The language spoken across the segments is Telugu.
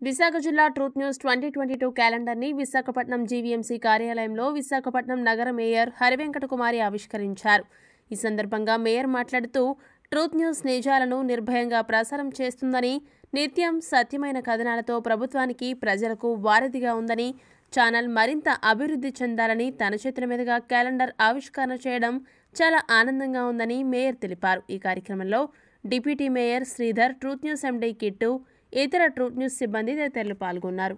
విశాఖ జిల్లా truth news twenty twenty two క్యాలెండర్ని విశాఖపట్నం జీవీఎంసీ కార్యాలయంలో విశాఖపట్నం నగర మేయర్ హరివెంకట కుమారి ఆవిష్కరించారు ఈ సందర్భంగా మేయర్ మాట్లాడుతూ ట్రూత్ న్యూస్ నిజాలను నిర్భయంగా ప్రసారం చేస్తుందని నిత్యం సత్యమైన కథనాలతో ప్రభుత్వానికి ప్రజలకు వారధిగా ఉందని ఛానల్ మరింత అభివృద్ధి చెందాలని తన చేతుల మీదుగా క్యాలెండర్ ఆవిష్కరణ చేయడం చాలా ఆనందంగా ఉందని మేయర్ తెలిపారు ఈ కార్యక్రమంలో deputy mayor Sridhar truth news MD Kittu ఇతర ట్రూత్ న్యూస్ సిబ్బంది తదితరులు పాల్గొన్నారు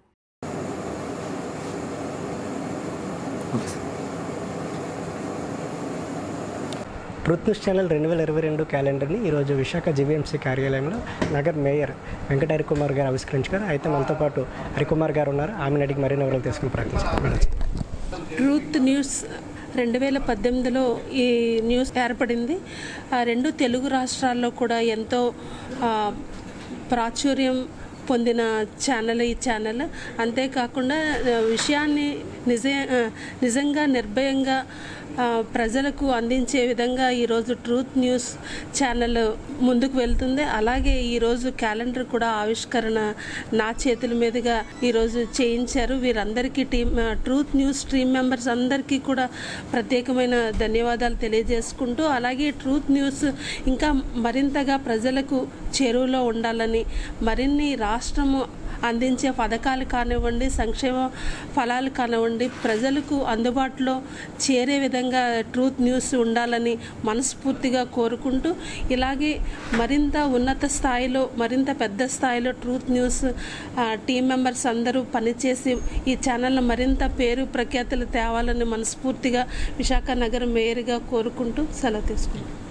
ట్రూత్ న్యూస్ ఛానల్ రెండు వేల ఇరవై రెండు క్యాలెండర్ని ఈరోజు విశాఖ జీవీఎంసీ కార్యాలయంలో నగర్ మేయర్ వెంకట హరికుమార్ గారు ఆవిష్కరించారు అయితే మనతో పాటు హరికుమార్ గారు ఉన్నారు ఆమెను అడిగి మరిన్ని వివరాలు తెలుసుకుని ప్రయత్నించారు మేడం ట్రూత్ న్యూస్ రెండు వేల పద్దెనిమిదిలో ఈ న్యూస్ ఏర్పడింది ఆ రెండు తెలుగు రాష్ట్రాల్లో కూడా ఎంతో ఆ, ప్రాచుర్యం పొందిన ఛానల్ ఈ ఛానల్ అంతేకాకుండా ఆ, విషయాన్ని నిజ ఆ, నిజంగా నిర్భయంగా ఆ, ప్రజలకు అందించే విధంగా ఈరోజు ట్రూత్ న్యూస్ ఛానల్ ముందుకు వెళ్తుంది అలాగే ఈరోజు క్యాలెండర్ కూడా ఆవిష్కరణ నా చేతుల మీదుగా ఈరోజు చేయించారు వీరందరికీ టీమ్ ఆ, ట్రూత్ న్యూస్ టీమ్ మెంబర్స్ అందరికీ కూడా ప్రత్యేకమైన ధన్యవాదాలు తెలియజేసుకుంటూ అలాగే ట్రూత్ న్యూస్ ఇంకా మరింతగా ప్రజలకు చేరువలో ఉండాలని మరిన్ని రాష్ట్రము అందించే పథకాలు కానివ్వండి సంక్షేమ ఫలాలు కానివ్వండి ప్రజలకు అందుబాటులో చేరే విధంగా ట్రూత్ న్యూస్ ఉండాలని మనస్ఫూర్తిగా కోరుకుంటూ ఇలాగే మరింత ఉన్నత స్థాయిలో మరింత పెద్ద స్థాయిలో ట్రూత్ న్యూస్ ఆ, టీం మెంబర్స్ అందరూ పనిచేసి ఈ ఛానల్ను మరింత పేరు ప్రఖ్యాతులు తేవాలని మనస్ఫూర్తిగా విశాఖ నగరం మేయర్గా కోరుకుంటూ సెలవు తీసుకుంటాం